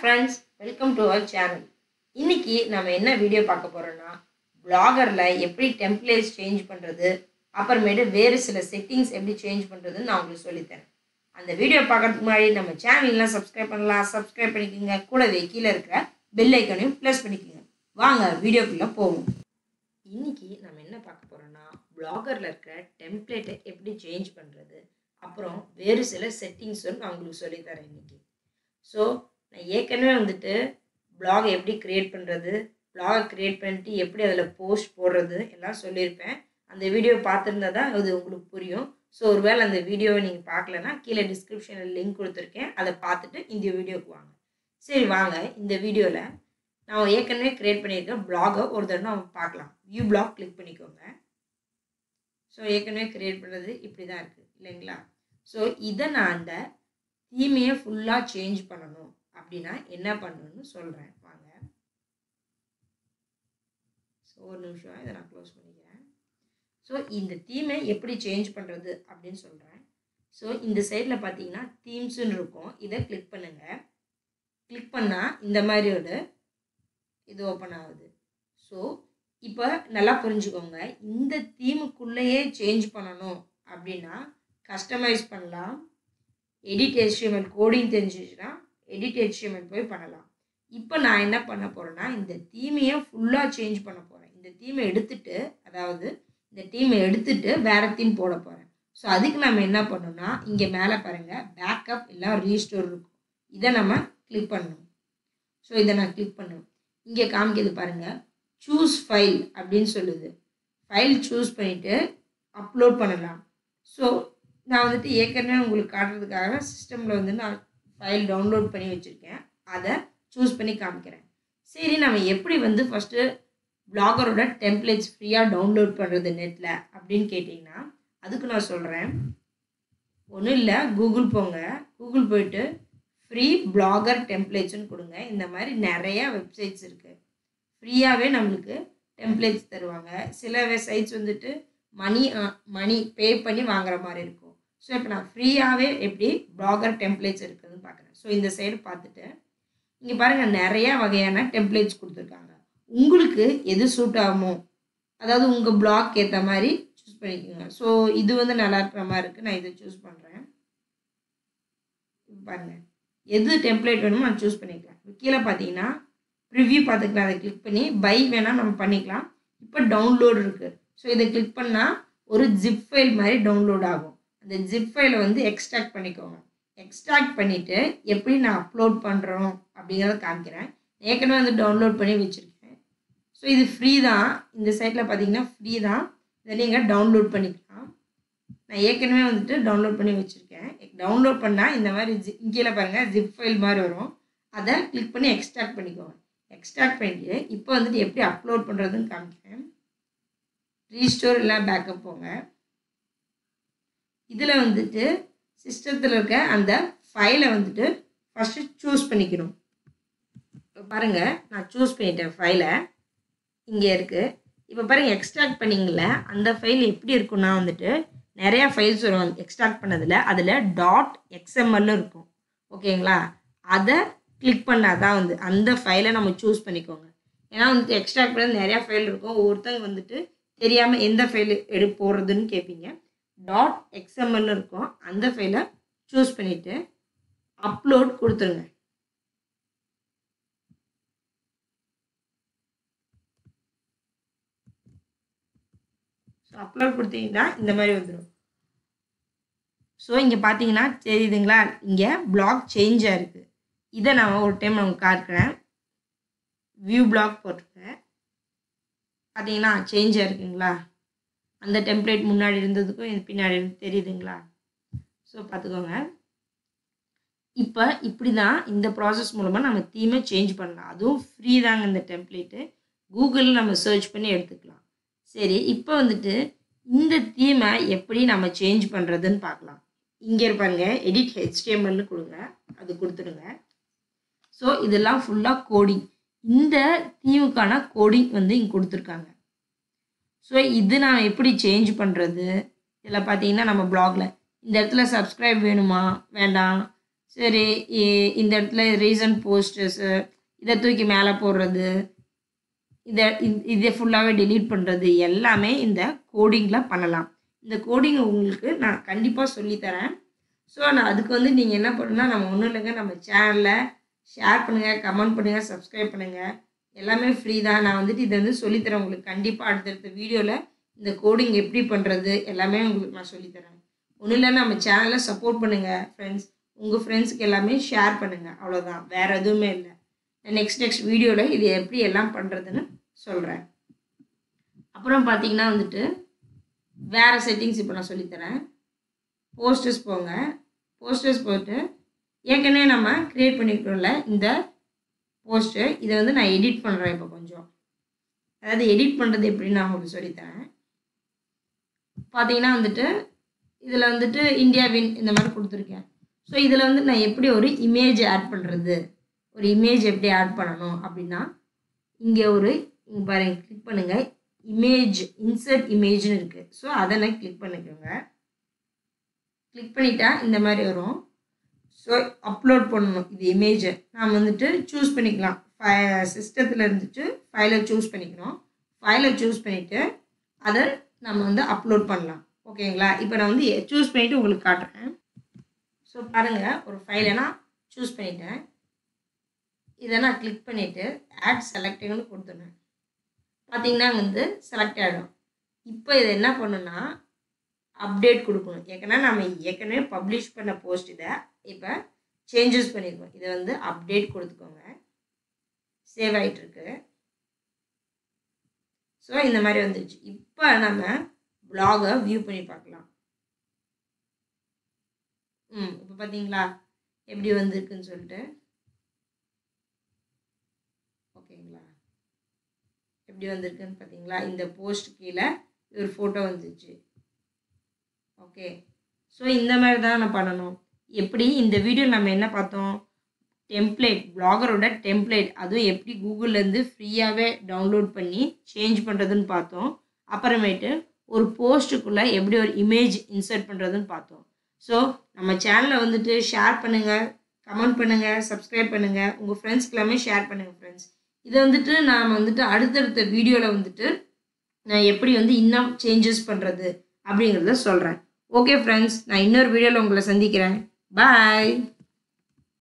friends welcome to our channel இன்னைக்கு நம்ம என்ன வீடியோ பார்க்க போறோம்னா பிளாகரில் எப்படி டெம்ப்ளேட்ஸ் சேஞ்ச் பண்ணுறது அப்புறமேட்டு வேறு சில செட்டிங்ஸ் எப்படி சேஞ்ச் பண்ணுறதுன்னு நான் உங்களுக்கு சொல்லித்தரேன் அந்த வீடியோ பார்க்கறதுக்கு முன்னாடி நம்ம சேனல்லாம் சப்ஸ்கிரைப் பண்ணலாம் சப்ஸ்கிரைப் பண்ணிக்கோங்க கூடவே கீழே இருக்கிற பெல் ஐக்கனையும் ப்ளஸ் பண்ணிக்கோங்க வாங்க வீடியோக்குள்ளே போவோம் இன்னைக்கு நம்ம என்ன பார்க்க போறோம்னா பிளாகரில் இருக்கிற டெம்ப்ளேட்டை எப்படி சேஞ்ச் பண்ணுறது அப்புறம் வேறு சில செட்டிங்ஸும் நான் உங்களுக்கு சொல்லித்தரேன் இன்னைக்கு ஸோ நான் ஏற்கனவே வந்துட்டு பிளாக் எப்படி க்ரியேட் பண்ணுறது பிளாகை க்ரியேட் பண்ணிட்டு எப்படி அதில் போஸ்ட் போடுறது எல்லாம் சொல்லியிருப்பேன் அந்த வீடியோ பார்த்துருந்தா தான் அது உங்களுக்கு புரியும் ஸோ ஒருவேளை அந்த வீடியோவை நீங்கள் பார்க்கலன்னா கீழே டிஸ்கிரிப்ஷனில் லிங்க் கொடுத்துருக்கேன் அதை பார்த்துட்டு இந்த வீடியோக்கு வாங்க சரி வாங்க இந்த வீடியோவில் நான் ஏற்கனவே க்ரியேட் பண்ணியிருக்க பிளாகை ஒரு தடவை நம்ம பார்க்கலாம் வியூ பிளாக் கிளிக் பண்ணிக்கோங்க ஸோ ஏற்கனவே க்ரியேட் பண்ணுறது இப்படி தான் இருக்குது இல்லைங்களா ஸோ இதை நான் அந்த தீமையை ஃபுல்லாக சேஞ்ச் பண்ணணும் அப்படின்னா என்ன பண்ணணும்னு சொல்கிறேன் வாங்க ஸோ ஒரு நிமிஷம் இதை நான் க்ளோஸ் பண்ணிக்கிறேன் ஸோ இந்த தீமை எப்படி சேஞ்ச் பண்ணுறது அப்படின்னு சொல்கிறேன் ஸோ இந்த சைடில் பார்த்தீங்கன்னா தீம்ஸுன்னு இருக்கும் இதை கிளிக் பண்ணுங்கள் கிளிக் பண்ணால் இந்த மாதிரி ஒரு இது ஓப்பன் ஆகுது ஸோ இப்போ நல்லா புரிஞ்சுக்கோங்க இந்த தீமுக்குள்ளேயே சேஞ்ச் பண்ணணும் அப்படின்னா கஸ்டமைஸ் பண்ணலாம் எடிட் ஹெச்டிஎம்எல் கோடிங் தெரிஞ்சிச்சுன்னா எடிட் ஹெச்டிஎம்எல் போய் பண்ணலாம் இப்போ நான் என்ன பண்ண போகிறேன்னா இந்த தீமையை ஃபுல்லாக சேஞ்ச் பண்ண போகிறேன் இந்த தீமை எடுத்துட்டு அதாவது இந்த தீமை எடுத்துட்டு வேறு தீம் போட போகிறேன் ஸோ அதுக்கு நம்ம என்ன பண்ணோம்னா இங்கே மேலே பாருங்கள் பேக்கப் இல்லை ரீஸ்டோர் இருக்கும் இதை நம்ம கிளிக் பண்ணணும் ஸோ இதை நான் கிளிக் பண்ணுவேன் இங்கே காமிக்கிறது பாருங்கள் சூஸ் ஃபைல் அப்படின்னு சொல்லுது ஃபைல் சூஸ் பண்ணிவிட்டு அப்லோட் பண்ணலாம் ஸோ நான் வந்துட்டு ஏற்கனவே உங்களுக்கு காட்டுறதுக்காக சிஸ்டமில் வந்து நான் ஃபைல் டவுன்லோட் பண்ணி வச்சுருக்கேன் அதை சூஸ் பண்ணி காமிக்கிறேன் சரி நம்ம எப்படி வந்து ஃபஸ்ட்டு பிளாகரோட டெம்ப்ளேட்ஸ் ஃப்ரீயாக டவுன்லோட் பண்ணுறது நெட்டில் அப்படின்னு கேட்டிங்கன்னா அதுக்கு நான் சொல்கிறேன் ஒன்றும் இல்லை கூகுள் போங்க கூகுள் போயிட்டு ஃப்ரீ பிளாகர் டெம்ப்ளேட்ஸ்னு கொடுங்க இந்த மாதிரி நிறையா வெப்சைட்ஸ் இருக்குது ஃப்ரீயாகவே நம்மளுக்கு டெம்ப்ளேட்ஸ் தருவாங்க சில வெப்சைட்ஸ் வந்துட்டு மணி மணி பே பண்ணி வாங்குற மாதிரி இருக்கும் ஸோ இப்போ நான் ஃப்ரீயாகவே எப்படி பிளாகர் டெம்ப்ளேட்ஸ் இருக்குதுன்னு பார்க்குறேன் ஸோ இந்த சைடு பார்த்துட்டு இங்கே பாருங்கள் நிறையா வகையான டெம்ப்ளேட்ஸ் கொடுத்துருக்காங்க உங்களுக்கு எது சூட் ஆகுமோ அதாவது உங்கள் பிளாக் ஏற்ற மாதிரி சூஸ் பண்ணிக்கோங்க ஸோ இது வந்து நல்லா இருக்கிற மாதிரி இருக்குது நான் இதை சூஸ் பண்ணுறேன் பாருங்கள் எது டெம்ப்ளேட் வேணுமோ நான் சூஸ் பண்ணிக்கலாம் கீழே பார்த்தீங்கன்னா ரிவ்யூ பார்த்துக்கலாம் அதை கிளிக் பண்ணி பை வேணால் நம்ம பண்ணிக்கலாம் இப்போ டவுன்லோட் இருக்குது ஸோ இதை கிளிக் பண்ணால் ஒரு ஜிப் ஃபைல் மாதிரி டவுன்லோட் ஆகும் அந்த ஜிப் ஃபைலை வந்து எக்ஸ்ட்ராக்ட் பண்ணிக்கோங்க எக்ஸ்ட்ராக்ட் பண்ணிவிட்டு எப்படி நான் அப்லோட் பண்ணுறோம் அப்படிங்கிறத காமிக்கிறேன் ஏற்கனவே வந்து டவுன்லோட் பண்ணி வச்சுருக்கேன் ஸோ இது ஃப்ரீ தான் இந்த சைட்டில் பார்த்தீங்கன்னா ஃப்ரீ தான் இதை நீங்கள் டவுன்லோட் பண்ணிக்கலாம் நான் ஏற்கனவே வந்துட்டு டவுன்லோட் பண்ணி வச்சுருக்கேன் டவுன்லோட் பண்ணால் இந்த மாதிரி ஜி கீழே பாருங்கள் ஜிப் ஃபைல் மாதிரி வரும் அதை கிளிக் பண்ணி எக்ஸ்ட்ராக்ட் பண்ணிக்கோங்க எக்ஸ்ட்ராக்ட் பண்ணிட்டு இப்போ வந்துட்டு எப்படி அப்லோட் பண்ணுறதுன்னு காமிக்கிறேன் ரீஸ்டோர் இல்லை பேக்கப் போங்க இதில் வந்துட்டு சிஸ்டத்தில் இருக்க அந்த ஃபைலை வந்துட்டு ஃபஸ்ட்டு சூஸ் பண்ணிக்கணும் பாருங்கள் நான் சூஸ் பண்ணிட்டேன் ஃபைலை இங்கே இருக்குது இப்போ பாருங்கள் எக்ஸ்ட்ராக்ட் பண்ணிங்கள அந்த ஃபைல் எப்படி இருக்குன்னா வந்துட்டு நிறையா ஃபைல்ஸ் வரும் எக்ஸ்ட்ராக்ட் பண்ணதில் அதில் டாட் எக்ஸ்எம்எல் இருக்கும் ஓகேங்களா அதை கிளிக் பண்ணால் தான் வந்து அந்த ஃபைலை நம்ம சூஸ் பண்ணிக்கோங்க ஏன்னா வந்துட்டு எக்ஸ்ட்ராக்ட் பண்ணது நிறையா ஃபைல் இருக்கும் ஒவ்வொருத்தங்க வந்துட்டு தெரியாமல் எந்த ஃபைல் எடு போடுறதுன்னு கேட்பீங்க டாட் எக்ஸ்எம்எல் இருக்கும் அந்த ஃபைலை சூஸ் பண்ணிவிட்டு அப்லோட் கொடுத்துருங்க ஸோ அப்லோட் கொடுத்தீங்கன்னா இந்த மாதிரி வந்துடும் ஸோ இங்கே பார்த்தீங்கன்னா தெரியுதுங்களா இங்கே பிளாக் சேஞ்சாக இருக்குது இதை நான் ஒரு டைம் நான் காட்டுறேன் வியூ பிளாக் போட்டிருக்கேன் பார்த்தீங்கன்னா சேஞ்சாக இருக்குங்களா அந்த டெம்ப்ளேட் முன்னாடி இருந்ததுக்கும் இது பின்னாடி இருந்து தெரியுதுங்களா ஸோ பார்த்துக்கோங்க இப்போ இப்படி தான் இந்த ப்ராசஸ் மூலமாக நம்ம தீமை சேஞ்ச் பண்ணலாம் அதுவும் ஃப்ரீ தாங்க இந்த டெம்ப்ளேட்டு கூகுளில் நம்ம சர்ச் பண்ணி எடுத்துக்கலாம் சரி இப்போ வந்துட்டு இந்த தீமை எப்படி நம்ம சேஞ்ச் பண்ணுறதுன்னு பார்க்கலாம் இங்கே இருப்பாங்க எடிட் ஹெச்டிஎம்எல்னு கொடுங்க அது கொடுத்துடுங்க ஸோ இதெல்லாம் ஃபுல்லாக கோடிங் இந்த தீமுக்கான கோடிங் வந்து இங்கே கொடுத்துருக்காங்க ஸோ இது நான் எப்படி சேஞ்ச் பண்ணுறது இதில் பார்த்தீங்கன்னா நம்ம ப்ளாகில் இந்த இடத்துல சப்ஸ்கிரைப் வேணுமா வேண்டாம் சரி இ- இந்த இடத்துல ரீசன்ட் போஸ்டர்ஸு இதை தூக்கி மேலே போடுறது இதை இ- இதை ஃபுல்லாகவே delete பண்ணுறது எல்லாமே இந்த கோடிங்கில் பண்ணலாம் இந்த கோடிங் உங்களுக்கு நான் கண்டிப்பாக சொல்லித்தரேன் ஸோ நான் அதுக்கு வந்து நீங்கள் என்ன பண்ணுன்னா நம்ம ஒன்றும் இல்லைங்க நம்ம சேனலில் ஷேர் பண்ணுங்கள் கமெண்ட் பண்ணுங்கள் சப்ஸ்கிரைப் பண்ணுங்கள் எல்லாமே ஃப்ரீ தான் நான் வந்துட்டு இதை வந்து சொல்லித்தரேன் உங்களுக்கு கண்டிப்பாக அடுத்தடுத்த வீடியோவில் இந்த கோடிங் எப்படி பண்ணுறது எல்லாமே உங்களுக்கு நான் சொல்லித்தரேன் ஒன்றும் இல்லை நம்ம சேனலை சப்போர்ட் பண்ணுங்கள் ஃப்ரெண்ட்ஸ் உங்கள் ஃப்ரெண்ட்ஸ்க்கு எல்லாமே ஷேர் பண்ணுங்கள் அவ்வளோதான் வேறு எதுவுமே இல்லை நெக்ஸ்ட் நெக்ஸ்ட் வீடியோவில் இது எப்படி எல்லாம் பண்ணுறதுன்னு சொல்கிறேன் அப்புறம் பார்த்தீங்கன்னா வந்துட்டு வேறு செட்டிங்ஸ் இப்போ நான் சொல்லித்தரேன் போஸ்டர்ஸ் போங்க போஸ்டர்ஸ் போட்டு ஏற்கனவே நம்ம க்ரியேட் பண்ணிக்கிறோம்ல இந்த போஸ்ட்டு இதை வந்து நான் எடிட் பண்ணுறேன் இப்போ கொஞ்சம் அதாவது எடிட் பண்ணுறது எப்படின்னு நான் உங்களுக்கு சொல்லித்தரேன் பார்த்தீங்கன்னா வந்துட்டு இதில் வந்துட்டு இந்தியா வின் இந்த மாதிரி கொடுத்துருக்கேன் ஸோ இதில் வந்து நான் எப்படி ஒரு இமேஜ் ஆட் பண்ணுறது ஒரு இமேஜ் எப்படி ஆட் பண்ணணும் அப்படின்னா இங்கே ஒரு இங்கே பாருங்க கிளிக் பண்ணுங்கள் இமேஜ் இன்சர்ட் இமேஜ்னு இருக்குது ஸோ அதை நான் கிளிக் பண்ணிக்கோங்க கிளிக் பண்ணிட்டா இந்த மாதிரி வரும் ஸோ அப்லோட் பண்ணணும் இது இமேஜை நாம் வந்துட்டு சூஸ் பண்ணிக்கலாம் ஃபை சிஸ்டத்தில் இருந்துட்டு ஃபைலை சூஸ் பண்ணிக்கணும் ஃபைலை சூஸ் பண்ணிவிட்டு அதை நம்ம வந்து அப்லோட் பண்ணலாம் ஓகேங்களா இப்போ நான் வந்து சூஸ் பண்ணிவிட்டு உங்களுக்கு காட்டுறேன் ஸோ பாருங்கள் ஒரு ஃபைலை நான் சூஸ் பண்ணிட்டேன் இதை நான் கிளிக் பண்ணிவிட்டு ஆட் செலக்டிங்னு கொடுத்துனேன் பார்த்தீங்கன்னா வந்து செலக்ட் ஆகிடும் இப்போ இதை என்ன பண்ணுன்னா அப்டேட் கொடுக்கணும் ஏற்கனவே நம்ம ஏற்கனவே பப்ளிஷ் பண்ண போஸ்ட் இதை இப்போ சேஞ்சஸ் பண்ணியிருக்கோம் இதை வந்து அப்டேட் கொடுத்துக்கோங்க சேவ் ஆகிட்டுருக்கு ஸோ இந்த மாதிரி வந்துருச்சு இப்போ நம்ம ப்ளாகை வியூ பண்ணி பார்க்கலாம் ம் இப்போ பார்த்தீங்களா எப்படி வந்திருக்குன்னு சொல்லிட்டு ஓகேங்களா எப்படி வந்திருக்குன்னு பார்த்தீங்களா இந்த போஸ்ட் கீழே ஒரு ஃபோட்டோ வந்துச்சு ஓகே ஸோ இந்த மாதிரி தான் நான் பண்ணணும் எப்படி இந்த வீடியோ நம்ம என்ன பார்த்தோம் டெம்ப்ளேட் பிளாகரோட டெம்ப்ளேட் அதுவும் எப்படி கூகுள்லேருந்து ஃப்ரீயாகவே டவுன்லோட் பண்ணி சேஞ்ச் பண்ணுறதுன்னு பார்த்தோம் அப்புறமேட்டு ஒரு போஸ்ட்டுக்குள்ளே எப்படி ஒரு இமேஜ் இன்சர்ட் பண்ணுறதுன்னு பார்த்தோம் ஸோ நம்ம சேனலை வந்துட்டு ஷேர் பண்ணுங்கள் கமெண்ட் பண்ணுங்கள் சப்ஸ்கிரைப் பண்ணுங்கள் உங்கள் ஃப்ரெண்ட்ஸ்க்கு எல்லாமே ஷேர் பண்ணுங்கள் ஃப்ரெண்ட்ஸ் இதை வந்துட்டு நான் வந்துட்டு அடுத்தடுத்த வீடியோவில் வந்துட்டு நான் எப்படி வந்து இன்னும் சேஞ்சஸ் பண்ணுறது அப்படிங்கிறத சொல்கிறேன் ஓகே ஃப்ரெண்ட்ஸ் நான் இன்னொரு வீடியோவில் உங்களை சந்திக்கிறேன் பாய்